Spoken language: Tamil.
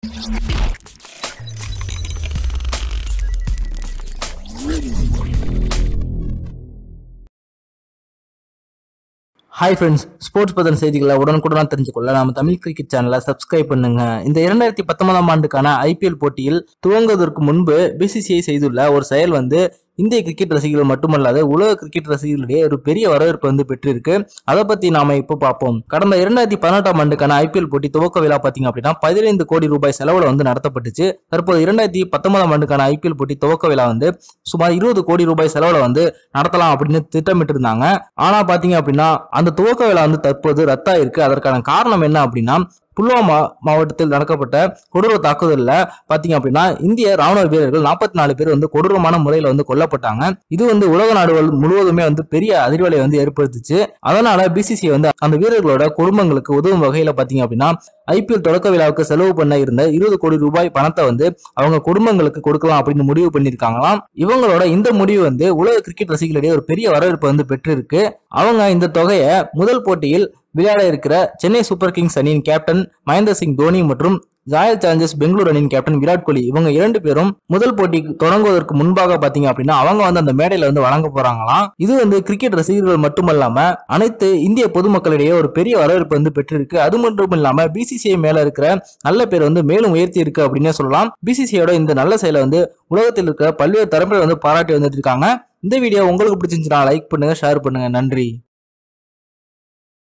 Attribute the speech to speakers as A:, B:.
A: ஹாய் ஃப்ரெண்ட்ஸ் ஸ்போர்ட்ஸ் பத்தின செய்திகளை உடனுக்குடன் தெரிஞ்சுக்கொள்ள நம்ம தமிழ் கிரிக்கெட் சேனலை சப்ஸ்கிரைப் பண்ணுங்க இந்த இரண்டாயிரத்தி பத்தொன்பதாம் ஆண்டுக்கான ஐபிஎல் போட்டியில் துவங்குவதற்கு முன்பு பிசிசிஐ செய்துள்ள ஒரு செயல் வந்து இந்திய கிரிக்கெட் ரசிகர்கள் மட்டுமல்லாது உலக கிரிக்கெட் ரசிகர்களிடையே ஒரு பெரிய வரவேற்பு வந்து பெற்றிருக்கு அதை பத்தி நாம இப்போ பார்ப்போம் கடந்த இரண்டாயிரத்தி பதினெட்டாம் ஆண்டுக்கான ஐபிஎல் போட்டி துவக்க விழா பாத்தீங்க அப்படின்னா பதினைந்து கோடி ரூபாய் செலவுல வந்து நடத்தப்பட்டுச்சு தற்போது இரண்டாயிரத்தி பத்தொன்பதாம் ஆண்டுக்கான ஐபிஎல் போட்டி துவக்க விழா வந்து சுமார் இருபது கோடி ரூபாய் செலவுல வந்து நடத்தலாம் அப்படின்னு திட்டமிட்டு இருந்தாங்க ஆனா பாத்தீங்க அப்படின்னா அந்த துவக்க விழா வந்து தற்போது ரத்தாயிருக்கு அதற்கான காரணம் என்ன அப்படின்னா புல்வாமா மாவட்டத்தில் நடக்கப்பட்ட கொடூர தாக்குதல்ல பாத்தீங்க அப்படின்னா இந்திய ராணுவ வீரர்கள் நாற்பத்தி நாலு பேர் வந்து கொடூரமான முறையில வந்து கொல்லப்பட்டாங்க இது வந்து உலக நாடுகள் முழுவதுமே வந்து பெரிய அதிர்வலை வந்து ஏற்படுத்துச்சு அதனால பிசிசி வந்து அந்த வீரர்களோட குடும்பங்களுக்கு உதவும் வகையில பாத்தீங்க அப்படின்னா ஐபிஎல் தொடக்க விழாவுக்கு செலவு பண்ண இருந்த இருபது கோடி ரூபாய் பணத்தை வந்து அவங்க குடும்பங்களுக்கு கொடுக்கலாம் அப்படின்னு முடிவு பண்ணிருக்காங்களாம் இவங்களோட இந்த முடிவு வந்து உலக கிரிக்கெட் ரசிகர்களிடையே ஒரு பெரிய வரவேற்பு வந்து பெற்றிருக்கு அவங்க இந்த தொகையை முதல் போட்டியில் விளையாட இருக்கிற சென்னை சூப்பர் கிங்ஸ் அணியின் கேப்டன் மகேந்திர சிங் தோனி மற்றும் ராயல் சேலஞ்சர்ஸ் பெங்களூர் அணியின் கேப்டன் விராட் கோலி இவங்க இரண்டு பேரும் முதல் போட்டி தொடங்குவதற்கு முன்பாக பாத்தீங்க அப்படின்னா அவங்க வந்து அந்த மேடையில வந்து வழங்க போறாங்களாம் இது வந்து கிரிக்கெட் ரசிகர்கள் மட்டுமல்லாம அனைத்து இந்திய பொதுமக்களிடையே ஒரு பெரிய வரவேற்பு வந்து பெற்றிருக்கு அது மட்டும் இல்லாம பிசிசிஐ மேல இருக்கிற நல்ல பேர் வந்து மேலும் உயர்த்தி இருக்கு அப்படின்னே சொல்லலாம் பிசிசிஐயோட இந்த நல்ல செயலை வந்து உலகத்தில் இருக்கிற பல்வேறு தரப்பினர் வந்து பாராட்டி வந்துட்டு இருக்காங்க இந்த வீடியோ உங்களுக்கு பிடிச்சிருந்துச்சுன்னா லைக் பண்ணுங்க ஷேர் பண்ணுங்க நன்றி